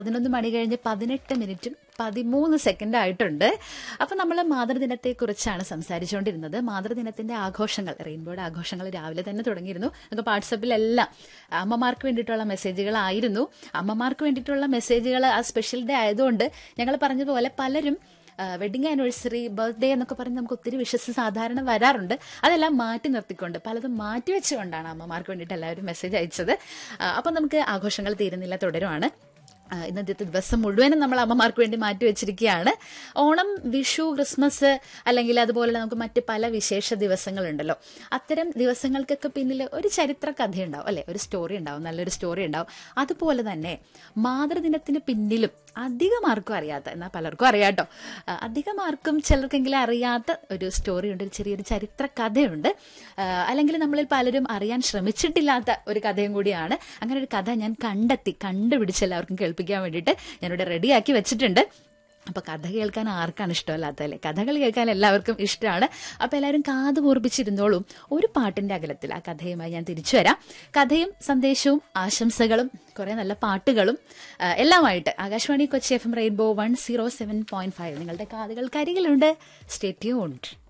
പതിനൊന്ന് മണി കഴിഞ്ഞ് പതിനെട്ട് മിനിറ്റും പതിമൂന്ന് സെക്കൻഡ് ആയിട്ടുണ്ട് അപ്പം നമ്മൾ മാതൃദിനത്തെക്കുറിച്ചാണ് സംസാരിച്ചുകൊണ്ടിരുന്നത് മാതൃദിനത്തിന്റെ ആഘോഷങ്ങൾ റെയിൻബോയുടെ ആഘോഷങ്ങൾ രാവിലെ തന്നെ തുടങ്ങിയിരുന്നു നമുക്ക് വാട്സപ്പിലെല്ലാം അമ്മമാർക്ക് വേണ്ടിയിട്ടുള്ള മെസ്സേജുകളായിരുന്നു അമ്മമാർക്ക് വേണ്ടിയിട്ടുള്ള മെസ്സേജുകൾ ആ സ്പെഷ്യൽ ഡേ ആയതുകൊണ്ട് ഞങ്ങൾ പറഞ്ഞതുപോലെ പലരും വെഡിങ് ആനിവേഴ്സറി ബർത്ത്ഡേ എന്നൊക്കെ പറഞ്ഞ് നമുക്ക് ഒത്തിരി വിഷസ് സാധാരണ വരാറുണ്ട് അതെല്ലാം മാറ്റി നിർത്തിക്കൊണ്ട് പലതും മാറ്റി വെച്ചുകൊണ്ടാണ് അമ്മമാർക്ക് വേണ്ടിയിട്ട് എല്ലാവരും മെസ്സേജ് അയച്ചത് അപ്പം നമുക്ക് ആഘോഷങ്ങൾ തീരുന്നില്ല തുടരുവാണ് ആ, ഇന്നത്തെ ദിവസം മുഴുവനും നമ്മൾ അമ്മമാർക്ക് വേണ്ടി മാറ്റി വെച്ചിരിക്കുകയാണ് ഓണം വിഷു ക്രിസ്മസ് അല്ലെങ്കിൽ അതുപോലെ നമുക്ക് മറ്റ് പല വിശേഷ ദിവസങ്ങളുണ്ടല്ലോ അത്തരം ദിവസങ്ങൾക്കൊക്കെ പിന്നിൽ ഒരു ചരിത്ര കഥയുണ്ടാവും അല്ലെ ഒരു സ്റ്റോറി ഉണ്ടാവും നല്ലൊരു സ്റ്റോറി ഉണ്ടാവും അതുപോലെ തന്നെ മാതൃദിനത്തിന് പിന്നിലും അധികം ആർക്കും അറിയാത്ത എന്നാൽ പലർക്കും അറിയാട്ടോ ആ, അധികം ആർക്കും ചിലർക്കെങ്കിലും അറിയാത്ത ഒരു സ്റ്റോറി ഉണ്ട് ഒരു ചെറിയൊരു ചരിത്ര കഥയുണ്ട് ആ, അല്ലെങ്കിൽ നമ്മളിൽ പലരും അറിയാൻ ശ്രമിച്ചിട്ടില്ലാത്ത ഒരു കഥയും കൂടിയാണ് അങ്ങനെ ഒരു കഥ ഞാൻ കണ്ടെത്തി കണ്ടുപിടിച്ച് എല്ലാവർക്കും കേൾപ്പിക്കാൻ വേണ്ടിയിട്ട് ഞാനിവിടെ റെഡിയാക്കി വെച്ചിട്ടുണ്ട് അപ്പൊ കഥ കേൾക്കാൻ ആർക്കാണ് ഇഷ്ടമല്ലാത്തല്ലേ കഥകൾ കേൾക്കാൻ എല്ലാവർക്കും ഇഷ്ടമാണ് അപ്പൊ എല്ലാവരും കാത് പൂർപ്പിച്ചിരുന്നോളും ഒരു പാട്ടിന്റെ അകലത്തിൽ ആ കഥയുമായി ഞാൻ തിരിച്ചു വരാം കഥയും സന്ദേശവും ആശംസകളും കുറെ നല്ല പാട്ടുകളും ആ, എല്ലാമായിട്ട് Akashvani Kochi F M rainbow one zero seven point five നിങ്ങളുടെ കാതുകൾ കരികിലുണ്ട് സ്റ്റേ ട്യൂൺഡ്